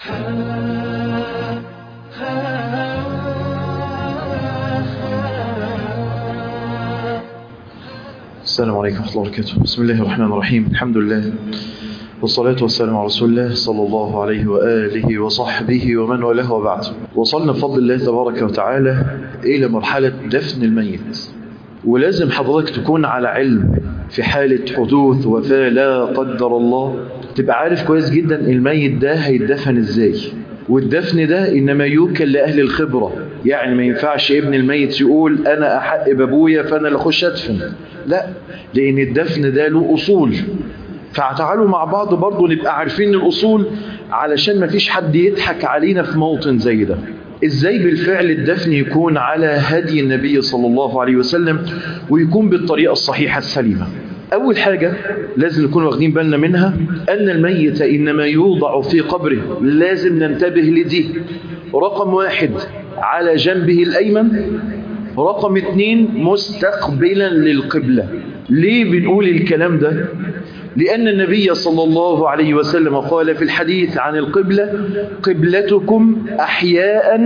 السلام عليكم ورحمة الله وبركاته بسم الله الرحمن الرحيم الحمد لله والصلاة والسلام على رسول الله صلى الله عليه وآله وصحبه ومن والاه وبعد وصلنا بفضل الله تبارك وتعالى إلى مرحلة دفن الميت ولازم حضرتك تكون على علم في حالة حدوث وفاة لا قدر الله تبقى عارف كويس جدا الميت ده هيدفن ازاي والدفن ده إنما يوكل لأهل الخبرة يعني ما ينفعش ابن الميت يقول أنا أحق بابويا فأنا اللي أخش أدفن لا لأن الدفن ده له أصول فتعالوا مع بعض برضو نبقى عارفين الأصول علشان ما فيش حد يضحك علينا في موطن زي ده ازاي بالفعل الدفن يكون على هدي النبي صلى الله عليه وسلم ويكون بالطريقة الصحيحة السليمة أول حاجة لازم نكون واخدين بالنا منها أن الميت إنما يوضع في قبره لازم ننتبه لدي رقم واحد على جنبه الأيمن رقم اتنين مستقبلا للقبلة ليه بنقول الكلام ده لأن النبي صلى الله عليه وسلم قال في الحديث عن القبلة قبلتكم أحياء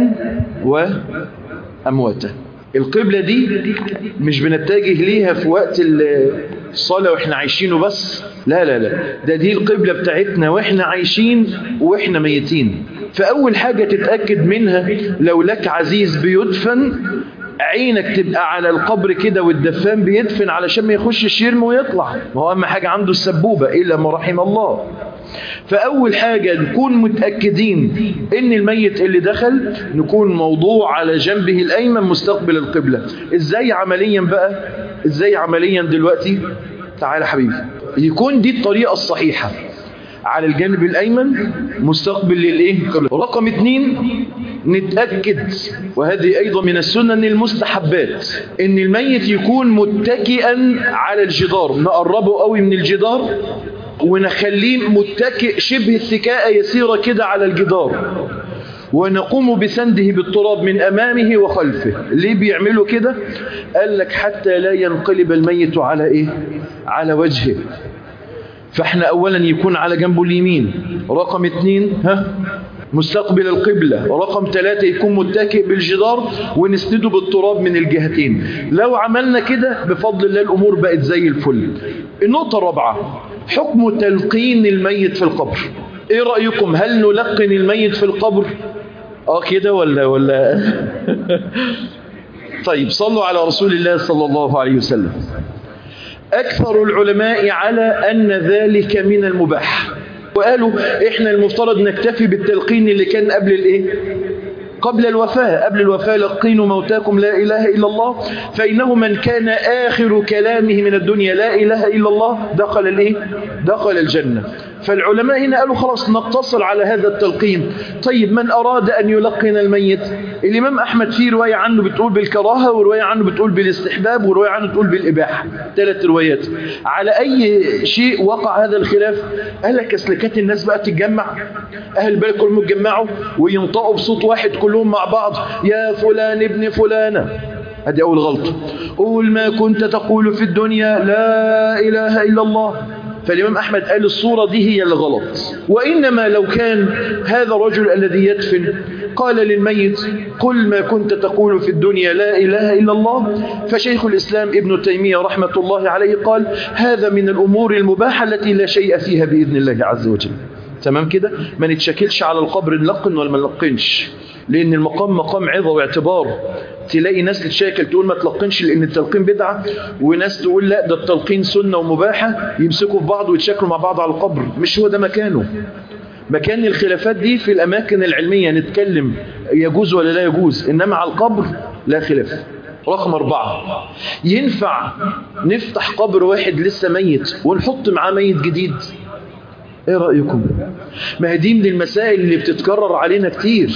وأمواتا القبلة دي مش بنتجه ليها في وقت الصلاة واحنا عايشينه بس لا لا لا ده دي القبلة بتاعتنا واحنا عايشين واحنا ميتين فأول حاجة تتأكد منها لو لك عزيز بيدفن عينك تبقى على القبر كده والدفان بيدفن علشان ما يخشش يرمي ويطلع ما هو أهم حاجة عنده السبوبة إلا ما رحم الله فأول حاجة نكون متأكدين إن الميت اللي دخل نكون موضوع على جنبه الأيمن مستقبل القبلة إزاي عمليا بقى إزاي عمليا دلوقتي تعال حبيبي يكون دي الطريقة الصحيحة على الجانب الأيمن مستقبل للإيه؟ رقم اتنين نتأكد وهذه أيضا من السنن المستحبات إن الميت يكون متكئا على الجدار نقربه قوي من الجدار ونخليه متكئ شبه الثكاءة يسيرة كده على الجدار ونقوم بسنده بالتراب من أمامه وخلفه ليه بيعملوا كده قال لك حتى لا ينقلب الميت على إيه على وجهه فاحنا اولا يكون على جنبه اليمين رقم اتنين ها مستقبل القبلة رقم ثلاثة يكون متكئ بالجدار ونسنده بالتراب من الجهتين لو عملنا كده بفضل الله الأمور بقت زي الفل النقطة الرابعة حكم تلقين الميت في القبر ايه رأيكم هل نلقن الميت في القبر اه كده ولا ولا طيب صلوا على رسول الله صلى الله عليه وسلم أكثر العلماء على أن ذلك من المباح وقالوا إحنا المفترض نكتفي بالتلقين اللي كان قبل الإيه؟ قبل الوفاة قبل الوفاة لقينوا موتاكم لا إله إلا الله فإنه من كان آخر كلامه من الدنيا لا إله إلا الله دخل الإيه؟ دخل الجنة فالعلماء هنا قالوا خلاص نقتصر على هذا التلقين طيب من أراد أن يلقن الميت الإمام أحمد فيه رواية عنه بتقول بالكراهة ورواية عنه بتقول بالاستحباب ورواية عنه بتقول بالإباحة ثلاث روايات على أي شيء وقع هذا الخلاف قال لك أصل كانت الناس بقى تتجمع أهل البلد كلهم يتجمعوا وينطقوا بصوت واحد كلهم مع بعض يا فلان ابن فلانة هذه أول غلطة قول ما كنت تقول في الدنيا لا إله إلا الله فالإمام أحمد قال الصورة دي هي اللي غلط وإنما لو كان هذا الرجل الذي يدفن قال للميت قل ما كنت تقول في الدنيا لا إله إلا الله فشيخ الإسلام ابن تيمية رحمة الله عليه قال هذا من الأمور المباحة التي لا شيء فيها بإذن الله عز وجل تمام كده ما نتشكلش على القبر نلقن ولا ما نلقنش لأن المقام مقام عظة واعتبار تلاقي ناس تتشاكل تقول ما تلقنش لأن التلقين بدعة وناس تقول لا ده التلقين سنة ومباحة يمسكوا في بعض ويتشاكلوا مع بعض على القبر مش هو ده مكانه مكان الخلافات دي في الأماكن العلمية نتكلم يجوز ولا لا يجوز إنما على القبر لا خلاف رقم أربعة ينفع نفتح قبر واحد لسه ميت ونحط معاه ميت جديد ايه رأيكم ما هي دي من المسائل اللي بتتكرر علينا كتير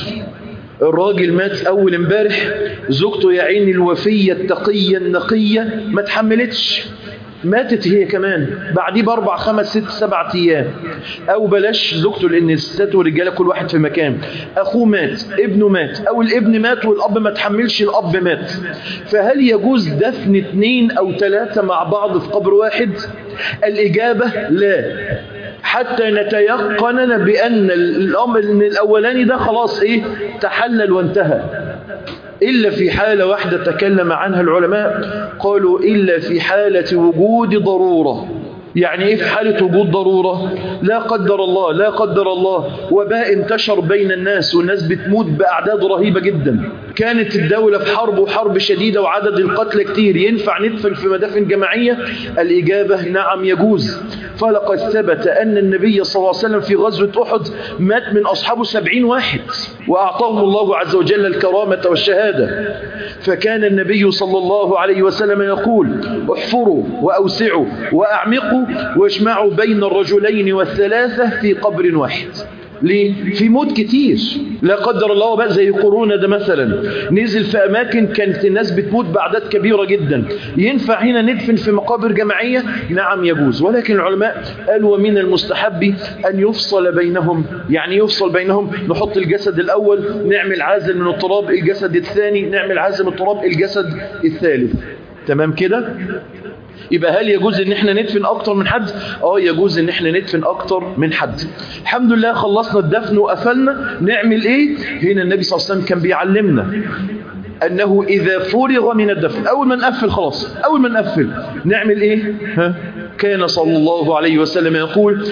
الراجل مات اول امبارح زوجته يا عيني الوفية التقية النقية ما تحملتش ماتت هي كمان بعديه باربع خمس ست سبع ايام او بلاش زوجته لان الستات والرجاله كل واحد في مكان اخوه مات ابنه مات او الابن مات والاب ما تحملش الاب مات فهل يجوز دفن اثنين او ثلاثه مع بعض في قبر واحد الاجابه لا حتى نتيقن بأن الأمر الأولاني ده خلاص إيه تحلل وانتهى إلا في حالة واحدة تكلم عنها العلماء قالوا إلا في حالة وجود ضرورة يعني ايه في حالة وجود ضرورة لا قدر الله لا قدر الله وباء انتشر بين الناس والناس بتموت بأعداد رهيبة جدا كانت الدولة في حرب وحرب شديدة وعدد القتلى كتير ينفع ندفن في مدافن جماعية الإجابة نعم يجوز فلقد ثبت أن النبي صلى الله عليه وسلم في غزوة أحد مات من أصحابه سبعين واحد وأعطاهم الله عز وجل الكرامة والشهادة فكان النبي صلى الله عليه وسلم يقول احفروا وأوسعوا وأعمقوا واجمعوا بين الرجلين والثلاثة في قبر واحد ليه؟ في موت كتير لا قدر الله بقى زي كورونا ده مثلا نزل في أماكن كانت الناس بتموت بأعداد كبيرة جدا ينفع هنا ندفن في مقابر جماعية نعم يجوز ولكن العلماء قالوا ومن المستحب أن يفصل بينهم يعني يفصل بينهم نحط الجسد الأول نعمل عازل من التراب الجسد الثاني نعمل عازل من التراب الجسد الثالث تمام كده يبقى هل يجوز ان احنا ندفن اكتر من حد اه يجوز ان احنا ندفن اكتر من حد الحمد لله خلصنا الدفن وقفلنا نعمل ايه هنا النبي صلى الله عليه وسلم كان بيعلمنا انه اذا فرغ من الدفن اول ما نقفل خلاص اول ما نقفل نعمل ايه ها كان صلى الله عليه وسلم يقول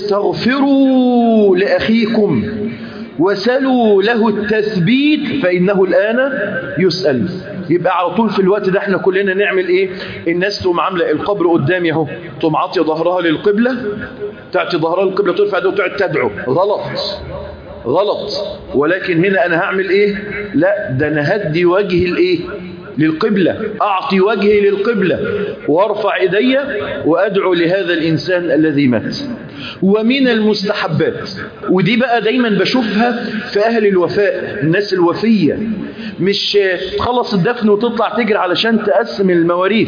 استغفروا لاخيكم وسلوا له التثبيت فإنه الآن يسأل يبقى على طول في الوقت ده احنا كلنا نعمل ايه الناس تقوم عامله القبر قدامي اهو تقوم عاطيه ظهرها للقبلة تعطي ظهرها للقبلة ترفع ده وتقعد تدعو غلط غلط ولكن هنا انا هعمل ايه لا ده انا هدي وجهي الايه للقبلة أعطي وجهي للقبلة وارفع إيدي وأدعو لهذا الإنسان الذي مات ومن المستحبات ودي بقى دايما بشوفها في أهل الوفاء الناس الوفية مش تخلص الدفن وتطلع تجري علشان تقسم المواريث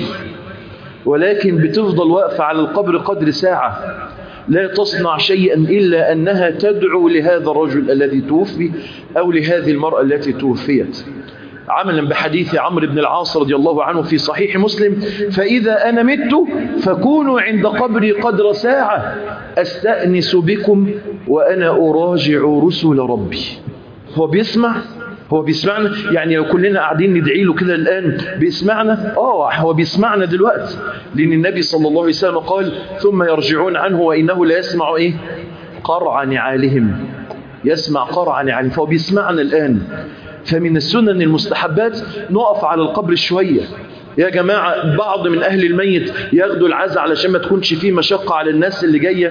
ولكن بتفضل واقفة على القبر قدر ساعة لا تصنع شيئا إلا أنها تدعو لهذا الرجل الذي توفي أو لهذه المرأة التي توفيت عملا بحديث عمرو بن العاص رضي الله عنه في صحيح مسلم فإذا أنا مت فكونوا عند قبري قدر ساعة أستأنس بكم وأنا أراجع رسل ربي هو بيسمع هو بيسمعنا يعني لو كلنا قاعدين ندعي له كده الآن بيسمعنا آه هو بيسمعنا دلوقتي لأن النبي صلى الله عليه وسلم قال ثم يرجعون عنه وإنه لا يسمع إيه قرع نعالهم يسمع قرع نعالهم فهو بيسمعنا الآن فمن السنن المستحبات نقف على القبر شوية يا جماعة بعض من أهل الميت ياخدوا العزاء علشان ما تكونش فيه مشقة على الناس اللي جاية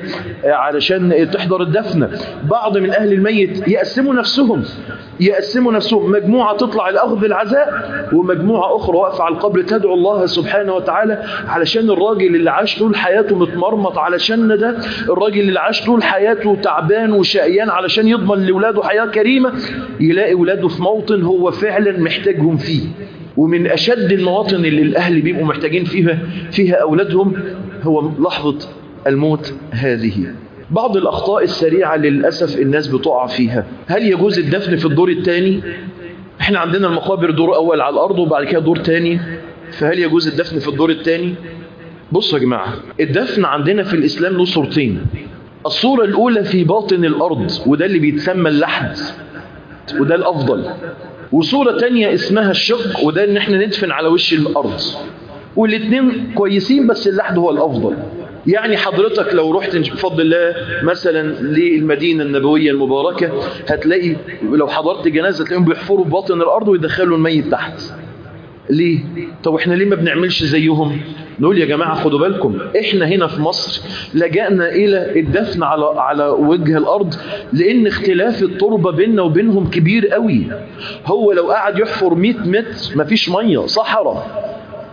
علشان تحضر الدفنة بعض من أهل الميت يقسموا نفسهم يقسموا نفسهم مجموعة تطلع الأخذ العزاء ومجموعة أخرى واقفة على القبر تدعو الله سبحانه وتعالى علشان الراجل اللي عاش طول حياته متمرمط علشان ده الراجل اللي عاش طول حياته تعبان وشقيان علشان يضمن لولاده حياة كريمة يلاقي ولاده في موطن هو فعلا محتاجهم فيه ومن أشد المواطن اللي الأهل بيبقوا محتاجين فيها فيها أولادهم هو لحظة الموت هذه بعض الأخطاء السريعة للأسف الناس بتقع فيها هل يجوز الدفن في الدور الثاني احنا عندنا المقابر دور أول على الأرض وبعد كده دور ثاني فهل يجوز الدفن في الدور الثاني بصوا يا جماعة الدفن عندنا في الإسلام له صورتين الصورة الأولى في باطن الأرض وده اللي بيتسمى اللحد وده الأفضل وصورة تانية اسمها الشق وده ان احنا ندفن على وش الارض والاثنين كويسين بس اللحد هو الافضل يعني حضرتك لو رحت بفضل الله مثلا للمدينة النبوية المباركة هتلاقي لو حضرت جنازة تلاقيهم بيحفروا بباطن الارض ويدخلوا الميت تحت ليه؟ طب احنا ليه ما بنعملش زيهم؟ نقول يا جماعة خدوا بالكم احنا هنا في مصر لجأنا الى الدفن على على وجه الارض لان اختلاف التربة بيننا وبينهم كبير قوي هو لو قعد يحفر 100 متر مفيش مية صحراء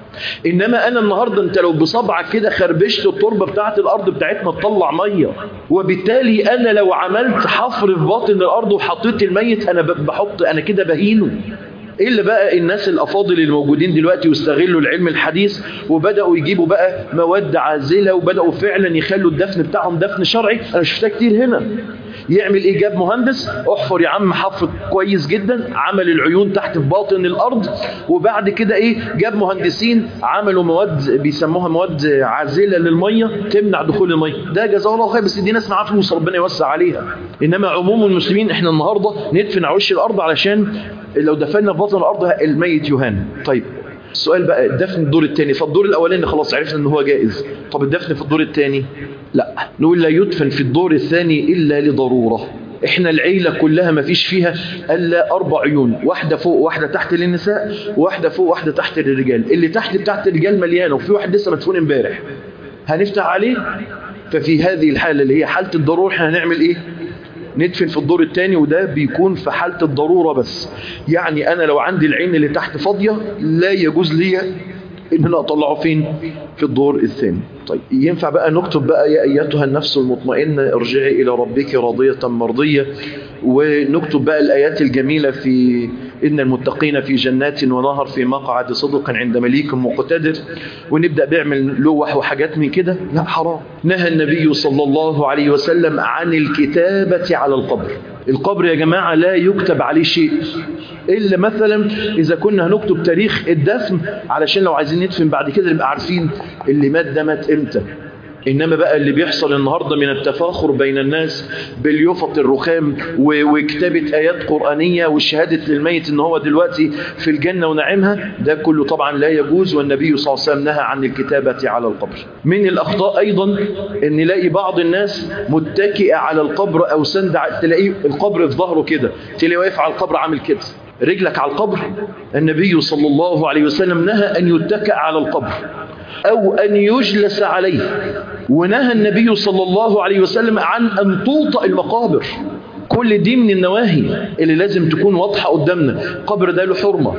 انما انا النهاردة انت لو بصبعك كده خربشت التربة بتاعت الارض بتاعتنا تطلع مية وبالتالي انا لو عملت حفر في باطن الارض وحطيت الميت انا بحط انا كده بهينه إلا بقى الناس الأفاضل الموجودين دلوقتي واستغلوا العلم الحديث وبدأوا يجيبوا بقى مواد عازلة وبدأوا فعلا يخلوا الدفن بتاعهم دفن شرعي أنا شفتها كتير هنا يعمل ايه جاب مهندس احفر يا عم حفر كويس جدا عمل العيون تحت في باطن الارض وبعد كده ايه جاب مهندسين عملوا مواد بيسموها مواد عازله للميه تمنع دخول الميه ده جزاه الله خير بس دي ناس معاها فلوس ربنا يوسع عليها انما عموم المسلمين احنا النهارده ندفن على وش الارض علشان لو دفنا في بطن الارض الميت يهان طيب السؤال بقى الدفن الدور الثاني فالدور الاولاني خلاص عرفنا ان هو جائز طب الدفن في الدور الثاني لا نقول لا يدفن في الدور الثاني الا لضروره احنا العيلة كلها ما فيش فيها الا اربع عيون واحدة فوق واحدة تحت للنساء واحدة فوق واحدة تحت للرجال اللي تحت بتاعت الرجال مليانة وفي واحد لسه مدفون امبارح هنفتح عليه ففي هذه الحالة اللي هي حالة الضرورة احنا هنعمل ايه ندفن في الدور الثاني وده بيكون في حالة الضرورة بس يعني أنا لو عندي العين اللي تحت فاضية لا يجوز لي إن أنا أطلعه فين في الدور الثاني طيب ينفع بقى نكتب بقى يا أيتها النفس المطمئنة ارجعي إلى ربك راضية مرضية ونكتب بقى الآيات الجميلة في إن المتقين في جنات ونهر في مقعد صدق عند مليك مقتدر ونبدأ بيعمل لوح وحاجات من كده لا حرام نهى النبي صلى الله عليه وسلم عن الكتابة على القبر القبر يا جماعة لا يكتب عليه شيء إلا مثلا إذا كنا هنكتب تاريخ الدفن علشان لو عايزين ندفن بعد كده نبقى عارفين اللي مات ده مات إمتى إنما بقى اللي بيحصل النهاردة من التفاخر بين الناس باليوفط الرخام وكتابة آيات قرآنية والشهادة للميت إن هو دلوقتي في الجنة ونعمها ده كله طبعا لا يجوز والنبي صلى الله عليه وسلم نهى عن الكتابة على القبر من الأخطاء أيضا إن نلاقي بعض الناس متكئة على القبر أو سند تلاقيه القبر في ظهره كده تلاقيه واقف على القبر عامل كده رجلك على القبر النبي صلى الله عليه وسلم نهى أن يتكأ على القبر أو أن يجلس عليه ونهى النبي صلى الله عليه وسلم عن أن توطأ المقابر كل دي من النواهي اللي لازم تكون واضحة قدامنا القبر ده له حرمة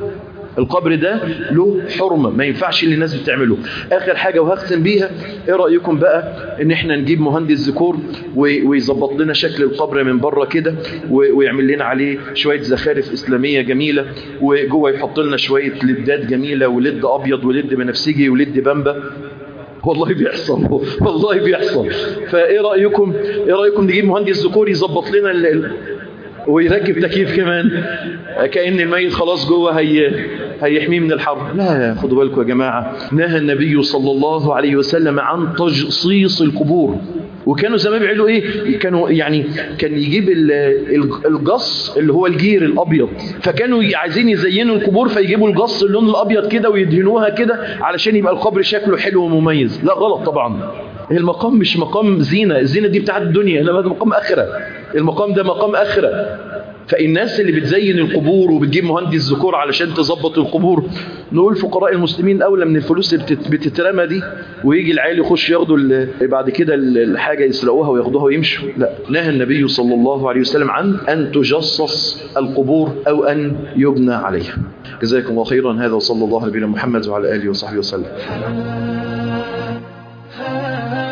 القبر ده له حرمة ما ينفعش اللي الناس بتعمله آخر حاجة وهختم بيها ايه رأيكم بقى ان احنا نجيب مهندس ذكور ويظبط لنا شكل القبر من بره كده ويعمل لنا عليه شوية زخارف إسلامية جميلة وجوه يحط لنا شوية لدات جميلة ولد أبيض ولد بنفسجي ولد بامبا والله بيحصل والله بيحصل فايه رأيكم ايه رأيكم نجيب مهندس ذكور يظبط لنا ال... ويركب تكييف كمان كأن الميت خلاص جوه هي هيحميه من الحر لا خدوا بالكم يا جماعة نهى النبي صلى الله عليه وسلم عن تجصيص القبور وكانوا زمان بيعملوا ايه كانوا يعني كان يجيب الجص اللي هو الجير الابيض فكانوا عايزين يزينوا القبور فيجيبوا الجص اللون الابيض كده ويدهنوها كده علشان يبقى القبر شكله حلو ومميز لا غلط طبعا المقام مش مقام زينة الزينة دي بتاعت الدنيا انما ده مقام اخرة المقام ده مقام اخرة فالناس اللي بتزين القبور وبتجيب مهندس ذكور علشان تظبط القبور نقول فقراء المسلمين اولى من الفلوس اللي بتترمى دي ويجي العيال يخش ياخدوا بعد كده الحاجه يسرقوها وياخدوها ويمشوا لا نهى النبي صلى الله عليه وسلم عن ان تجصص القبور او ان يبنى عليها جزاكم الله خيرا هذا وصلى الله على نبينا محمد وعلى اله وصحبه وسلم